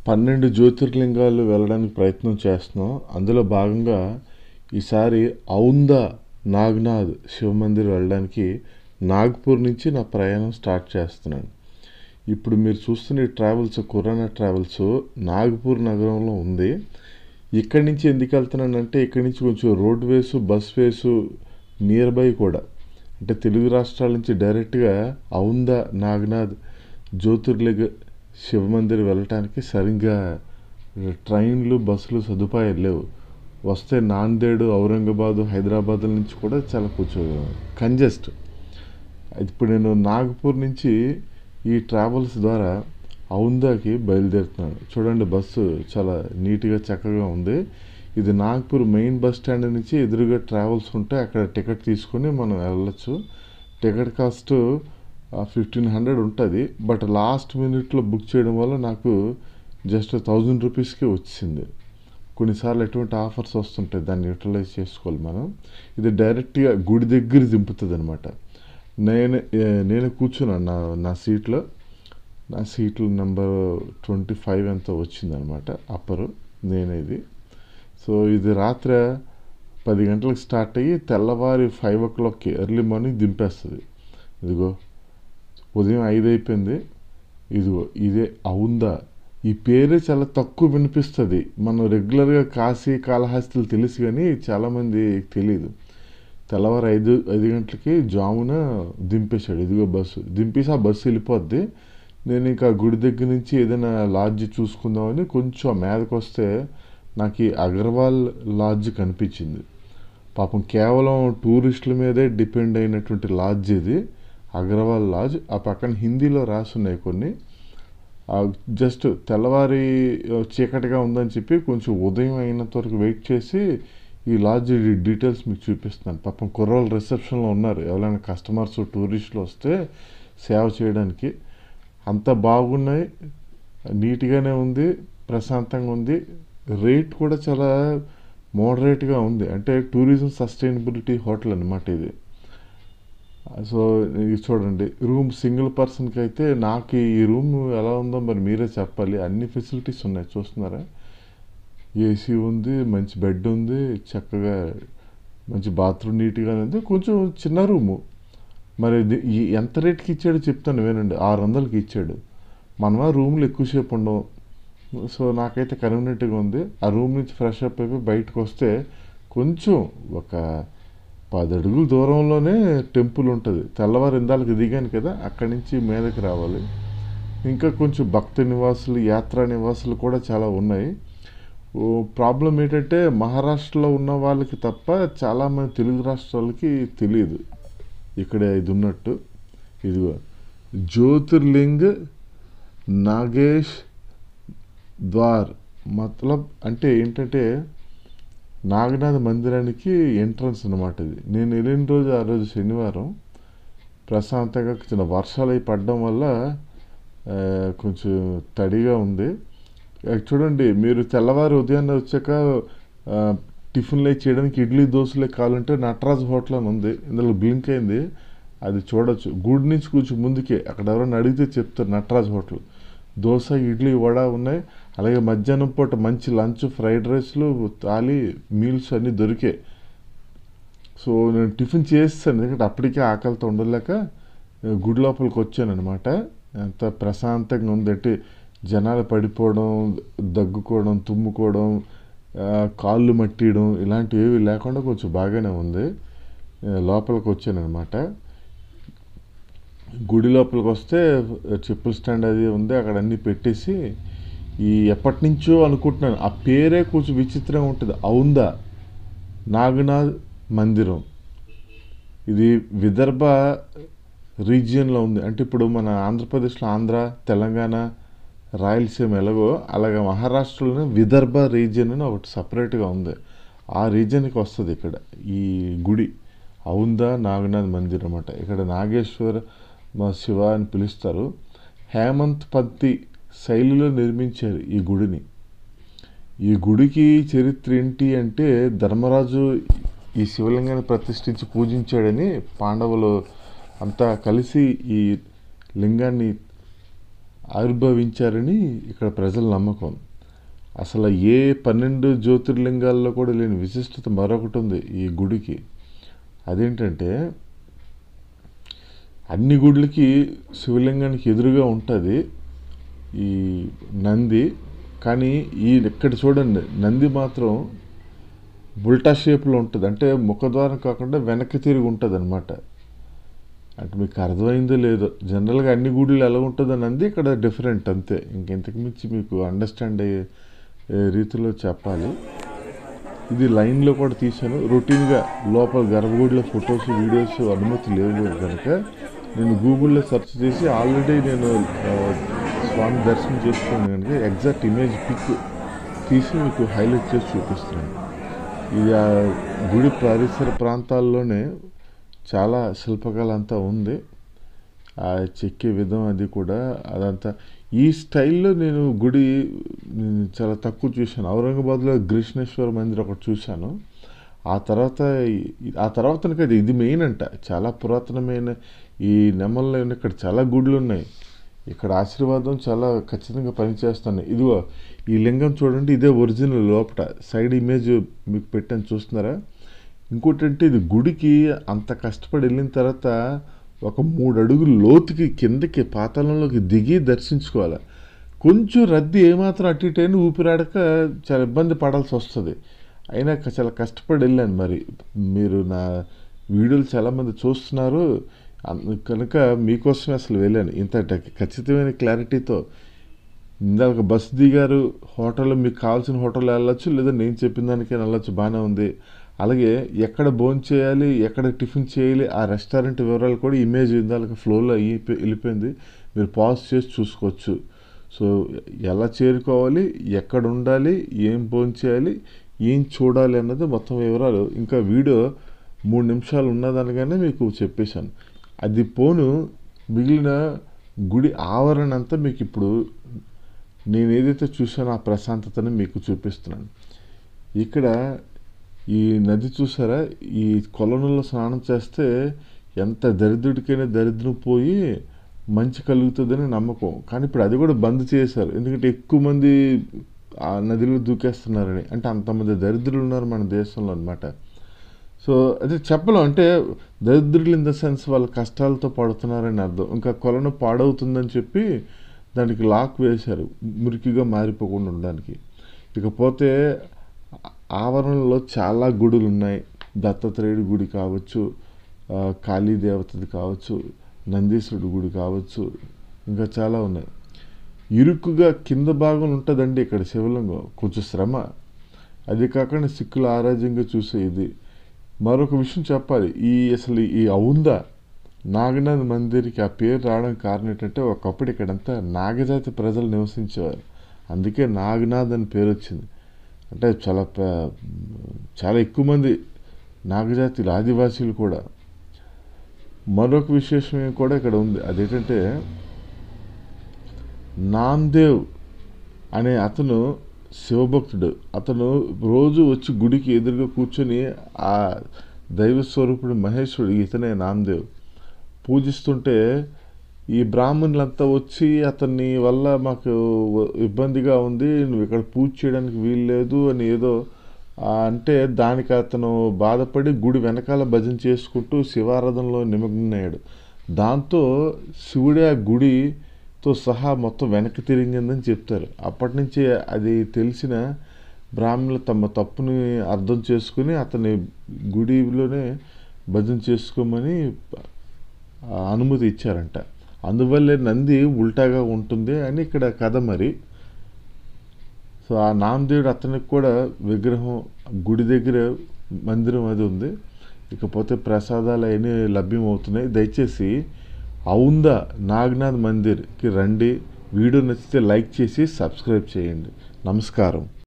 పన్నెండు జ్యోతిర్లింగాలు వెళ్ళడానికి ప్రయత్నం చేస్తున్నాం అందులో భాగంగా ఈసారి ఔందా నాగ్నాథ్ శివ మందిర్ వెళ్ళడానికి నాగ్పూర్ నుంచి నా ప్రయాణం స్టార్ట్ చేస్తున్నాను ఇప్పుడు మీరు చూస్తున్న ఈ ట్రావెల్స్ కురానా ట్రావెల్స్ నాగపూర్ నగరంలో ఉంది ఇక్కడి నుంచి ఎందుకు వెళ్తున్నానంటే ఇక్కడి నుంచి కొంచెం రోడ్ వేసు బస్ వేసు నియర్ బై కూడా అంటే తెలుగు రాష్ట్రాల నుంచి డైరెక్ట్గా ఔందా నాగనాథ్ జ్యోతిర్లింగ శివ మందిర్ వెళ్ళటానికి సరిగ్గా ట్రైన్లు బస్సులు సదుపాయాలు లేవు వస్తే నాందేడ్ ఔరంగాబాదు హైదరాబాద్ నుంచి కూడా చాలా కొంచెం కంజెస్ట్ ఇప్పుడు నేను నాగపూర్ నుంచి ఈ ట్రావెల్స్ ద్వారా ఔందాకి బయలుదేరుతున్నాను చూడండి బస్సు చాలా నీట్గా చక్కగా ఉంది ఇది నాగ్పూర్ మెయిన్ బస్ స్టాండ్ నుంచి ఎదురుగా ట్రావెల్స్ ఉంటే అక్కడ టికెట్ తీసుకొని మనం వెళ్ళొచ్చు టికెట్ కాస్ట్ ఫిఫ్టీన్ హండ్రెడ్ ఉంటుంది బట్ లాస్ట్ మినిట్లో బుక్ చేయడం వల్ల నాకు జస్ట్ థౌజండ్ రూపీస్కి వచ్చింది కొన్నిసార్లు ఎటువంటి ఆఫర్స్ వస్తుంటాయి దాన్ని యూటిలైజ్ చేసుకోవాలి మనం ఇది డైరెక్ట్గా గుడి దగ్గర దింపుతుంది అనమాట నేను నేను కూర్చున్నాను నా నా సీట్లో నా సీట్లు నెంబర్ ట్వంటీ ఫైవ్ ఎంత వచ్చిందనమాట అప్పరు నేను ఇది సో ఇది రాత్రి పది గంటలకు స్టార్ట్ అయ్యి తెల్లవారి ఫైవ్ ఓ క్లాక్కి ఎర్లీ మార్నింగ్ దింపేస్తుంది ఇదిగో ఉదయం ఐదు అయిపోయింది ఇదిగో ఇదే అవుందా ఈ పేరే చాలా తక్కువ వినిపిస్తుంది మనం రెగ్యులర్గా కాశీ కాళహస్తిలు తెలుసు కానీ చాలామంది తెలియదు తెల్లవారు ఐదు ఐదు గంటలకి జామున దింపేశాడు ఇదిగో బస్సు దింపేసి ఆ బస్సు వెళ్ళిపోద్ది నేను ఇంకా గుడి దగ్గర నుంచి ఏదైనా లాడ్జ్ చూసుకుందామని కొంచెం మీదకి వస్తే నాకు ఈ అగర్వాల్ లాడ్జ్ కనిపించింది పాపం కేవలం టూరిస్టుల మీదే డిపెండ్ అయినటువంటి లాడ్జ్ ఇది అగర్వాల్ లాడ్జ్ ఆ పక్కన హిందీలో రాసున్నాయి కొన్ని జస్ట్ తెల్లవారి చీకటిగా ఉందని చెప్పి కొంచెం ఉదయం అయినంత వరకు వెయిట్ చేసి ఈ లాడ్జ్ డీటెయిల్స్ మీకు చూపిస్తున్నాను పాపం కుర్రోళ్ళు రిసెప్షన్లో ఉన్నారు ఎవరైనా కస్టమర్స్ టూరిస్టులు వస్తే సేవ చేయడానికి అంత బాగున్నాయి నీట్గానే ఉంది ప్రశాంతంగా ఉంది రేట్ కూడా చాలా మోడరేట్గా ఉంది అంటే టూరిజం సస్టైనబిలిటీ హోటల్ అనమాట ఇది సో ఇది చూడండి రూమ్ సింగిల్ పర్సన్కి అయితే నాకు ఈ రూమ్ ఎలా ఉందో మరి మీరే చెప్పాలి అన్ని ఫెసిలిటీస్ ఉన్నాయి చూస్తున్నారా ఏసీ ఉంది మంచి బెడ్ ఉంది చక్కగా మంచి బాత్రూమ్ నీట్గా ఉంది కొంచెం చిన్న రూము మరి ఎంత రేట్కి ఇచ్చాడో చెప్తాను వినండి ఆరు వందలకి ఇచ్చాడు మనమా రూమ్లో ఎక్కువసేపు ఉండవు సో నాకైతే కన్వీనియంట్గా ఉంది ఆ రూమ్ నుంచి ఫ్రెష్ అప్ అయిపోయి బయటకు వస్తే కొంచెం ఒక పది అడుగుల దూరంలోనే టెంపుల్ ఉంటుంది తెల్లవారు ఇందాలకు దిగాను కదా అక్కడి నుంచి మీదకి రావాలి ఇంకా కొంచెం భక్తి నివాసులు యాత్రా నివాసులు కూడా చాలా ఉన్నాయి ప్రాబ్లం ఏంటంటే మహారాష్ట్రలో ఉన్న వాళ్ళకి తప్ప చాలామంది తెలుగు రాష్ట్రాలకి తెలియదు ఇక్కడ ఇది ఉన్నట్టు ఇదిగో జ్యోతిర్లింగ్ నాగేష్ ద్వార్ మతలబ్ అంటే ఏంటంటే నాగనాథ మందిరానికి ఎంట్రన్స్ అనమాట ఇది నేను వెళ్ళిన రోజు ఆ రోజు శనివారం ప్రశాంతంగా చిన్న వర్షాలు అయి పడడం వల్ల కొంచెం తడిగా ఉంది చూడండి మీరు తెల్లవారు ఉదయాన్నే వచ్చాక టిఫిన్లు చేయడానికి ఇడ్లీ దోశలే కావాలంటే నటరాజ్ హోటల్ అని ఉంది ఇందులో బ్లింక్ అయింది అది చూడొచ్చు గుడి నుంచి కొంచెం ముందుకే అక్కడ ఎవరైనా అడిగితే చెప్తారు నటరాజ్ హోటల్ దోశ ఇడ్లీ వడ ఉన్నాయి అలాగే మధ్యాహ్నం పూట మంచి లంచ్ ఫ్రైడ్ రైస్లు తాలి మీల్స్ అన్నీ దొరికాయి సో నేను టిఫిన్ చేస్తాను ఎందుకంటే అప్పటికే ఆకలితో ఉండలేక గుడి లోపలికి వచ్చాను అనమాట ఎంత ప్రశాంతంగా ఉంది అంటే జనాలు పడిపోవడం దగ్గుకోవడం తుమ్ముకోవడం కాళ్ళు మట్టియడం ఇలాంటివి ఏవి లేకుండా కొంచెం బాగానే ఉంది లోపలికి వచ్చాను అనమాట గుడి లోపలికి వస్తే చెప్పుల స్టాండ్ అది ఉంది అక్కడ అన్నీ పెట్టేసి ఈ ఎప్పటి నుంచో అనుకుంటున్నాను ఆ పేరే కొంచెం విచిత్రంగా ఉంటుంది అవుందా నాగనాథ్ మందిరం ఇది విదర్భ రీజియన్లో ఉంది అంటే ఇప్పుడు మన ఆంధ్రప్రదేశ్లో ఆంధ్ర తెలంగాణ రాయలసీమ ఎలాగో అలాగే మహారాష్ట్రలోనే విదర్భ రీజియన్ అని ఒకటి సపరేట్గా ఉంది ఆ రీజియన్కి వస్తుంది ఇక్కడ ఈ గుడి అవుందా నాగనాథ్ మందిర్ అనమాట ఇక్కడ నాగేశ్వర మా శివ అని పిలుస్తారు హేమంత్ పంతి శైలిలో నిర్మించారు ఈ గుడిని ఈ గుడికి చరిత్ర ఏంటి అంటే ధర్మరాజు ఈ శివలింగాన్ని ప్రతిష్ఠించి పూజించాడని పాండవులు అంతా కలిసి ఈ లింగాన్ని ఆవిర్భవించారని ఇక్కడ ప్రజల నమ్మకం అసలు ఏ పన్నెండు జ్యోతిర్లింగాల్లో కూడా లేని విశిష్టత మరొకటి ఉంది ఈ గుడికి అదేంటంటే అన్ని గుడ్లకి శివలింగానికి ఎదురుగా ఉంటుంది ఈ నంది కానీ ఈ ఇక్కడ చూడండి నంది మాత్రం బుల్టా షేప్లో ఉంటుంది అంటే ముఖద్వారం కాకుండా వెనక్కి తిరిగి ఉంటుంది అనమాట అంటే మీకు అర్థమైందో లేదో జనరల్గా అన్ని గుడులు ఎలా ఉంటుందో నంది ఇక్కడ డిఫరెంట్ అంతే ఇంకెంతకు మించి మీకు అండర్స్టాండ్ అయ్యే ఏ, రీతిలో చెప్పాలి ఇది లైన్లో కూడా తీశాను రొటీన్గా లోపల గర్భగుడిలో ఫొటోస్ వీడియోస్ అనుమతి లేవు కనుక నేను గూగుల్లో సెర్చ్ చేసి ఆల్రెడీ నేను ఆ, స్వామి దర్శనం చేసుకున్నాను కనుక ఎగ్జాక్ట్ ఇమేజ్ పిక్ తీసి మీకు హైలైట్ చేసి చూపిస్తున్నాను ఇది ఆ గుడి పరిసర ప్రాంతాల్లోనే చాలా శిల్పకళ అంతా ఉంది ఆ చెక్కే విధం అది కూడా అదంతా ఈ స్టైల్లో నేను గుడి నేను చాలా తక్కువ చూశాను ఔరంగాబాద్లో కృష్ణేశ్వర మందిర్ ఒకటి చూశాను ఆ తర్వాత ఈ- ఆ తర్వాత కదా ఇది మెయిన్ అంట చాలా పురాతనమైన ఈ నెమల్లో ఇక్కడ చాలా గుడులు ఉన్నాయి ఇక్కడ ఆశీర్వాదం చాలా ఖచ్చితంగా పనిచేస్తున్నాయి ఇదిగో ఈ లింగం చూడండి ఇదే ఒరిజినల్ లోపట సైడ్ ఇమేజ్ మీకు పెట్టాను చూస్తున్నారా ఇంకోటి అంటే ఇది గుడికి అంత కష్టపడి వెళ్ళిన తర్వాత ఒక మూడు అడుగులు లోతుకి కిందకి పాతాళంలోకి దిగి దర్శించుకోవాలి కొంచెం రద్దీ ఏమాత్రం అటు ఇటు అయినా ఊపిరాడక చాలా ఇబ్బంది పడాల్సి వస్తుంది అయినా క- చాలా కష్టపడి వెళ్ళాను మరి మీరు నా వీడియోలు చాలామంది చూస్తున్నారు అన్- కనుక మీకోసమే అసలు వెళ్ళాను ఇంత ట- ఖచ్చితమైన క్లారిటీతో ఇందాక బస్సు దిగారు హోటల్లో మీకు కావాల్సిన హోటల్లో వెళ్ళొచ్చు లేదా నేను చెప్పిన దానికైనా వెళ్ళొచ్చు బాగానే ఉంది అలాగే ఎక్కడ భోజనం చేయాలి ఎక్కడ టిఫిన్ చేయాలి ఆ రెస్టారెంట్ వివరాలు కూడా ఇమేజ్ ఇందాక ఫ్లోలో అయిపోయి వెళ్ళిపోయింది మీరు పాజ్ చేసి చూసుకోవచ్చు సో ఎలా చేరుకోవాలి ఎక్కడ ఉండాలి ఏం భోజనం చేయాలి ఏం చూడాలి అన్నది మొత్తం వివరాలు ఇంకా వీడియో మూడు నిమిషాలు ఉన్నదనగానే మీకు చెప్పేశాను అది పోను మిగిలిన గుడి ఆవరణ అంతా మీకు ఇప్పుడు నేను ఏదైతే చూసానో ఆ ప్రశాంతతను మీకు చూపిస్తున్నాను ఇక్కడ ఈ నది చూసారా ఈ కొలనులో స్నానం చేస్తే ఎంత దరిద్రుడికైనా దరిద్రం పోయి మంచి కలుగుతుందని నమ్మకం కానీ ఇప్పుడు అది కూడా బంద్ చేశారు ఎందుకంటే ఎక్కువ మంది ఆ నదిలో దూకేస్తున్నారని అంటే అంతమంది దరిద్రులు ఉన్నారు మన దేశంలో అనమాట సో అదే చెప్పలేం అంటే దరిద్రులు ఇన్ ద సెన్స్ వాళ్ళ కష్టాలతో పడుతున్నారని అర్థం ఇంకా కొలను పాడవుతుందని చెప్పి దానికి లాక్ వేశారు మురికిగా మారిపోకుండా ఉండడానికి ఇకపోతే ఆ- ఆవరణలో చాలా గుడులు ఉన్నాయి దత్తాత్రేయుడి గుడి కావచ్చు ఆ, కాళీ దేవతది కావచ్చు నందీశ్వరుడి గుడి కావచ్చు ఇంకా చాలా ఉన్నాయి ఇరుకుగా కింద భాగం ఉంటుందండి ఇక్కడ శివలింగం కొంచెం శ్రమ అది కాకుండా సిక్కుల ఆరాధ్యంగా చూసే ఇది మరొక విషయం చెప్పాలి ఈ అసలు ఈ ఔంద నాగనాథ్ మందిర్కి ఆ పేరు రావడానికి కారణం ఏంటంటే ఒకప్పుడు ఇక్కడంతా నాగజాతి ప్రజలు నివసించేవారు అందుకే నాగనాథ్ అని పేరు వచ్చింది అంటే చాలా ప- చాలా ఎక్కువ మంది నాగజాతులు ఆదివాసీలు కూడా మరొక విశేషం కూడా ఇక్కడ ఉంది అదేంటంటే నాందేవ్ అనే అతను శివభక్తుడు అతను రోజు వచ్చి గుడికి ఎదురుగా కూర్చొని ఆ దైవ స్వరూపుడు మహేశ్వరుడు ఇతనే నామదేవ్ పూజిస్తుంటే ఈ బ్రాహ్మణులంతా వచ్చి అతన్ని వల్ల మాకు ఇబ్బందిగా ఉంది నువ్వు ఇక్కడ పూజ చేయడానికి వీలు లేదు అని ఏదో ఆ, అంటే దానికి అతను బాధపడి గుడి వెనకాల భజన చేసుకుంటూ శివారాధనలో నిమగ్నయ్యాడు దాంతో శివుడే ఆ గుడితో సహా మొత్తం వెనక్కి తిరిగిందని చెప్తారు అప్పటి నుంచి అది తెలిసిన బ్రాహ్మణులు తమ తప్పుని అర్థం చేసుకుని అతని గుడిలోనే భజన చేసుకోమని ఆ, అనుమతి ఇచ్చారంట అందువల్లే నంది ఉల్టాగా ఉంటుంది అని ఇక్కడ కథ మరి సో ఆ నామదేవుడు అతనికి కూడా విగ్రహం గుడి దగ్గర మందిరం అది ఉంది ఇకపోతే ప్రసాదాలు అవన్నీ లభ్యమవుతున్నాయి దయచేసి ఔందా నాగనాథ్ మందిర్కి రండి వీడియో నచ్చితే లైక్ చేసి సబ్స్క్రైబ్ చేయండి నమస్కారం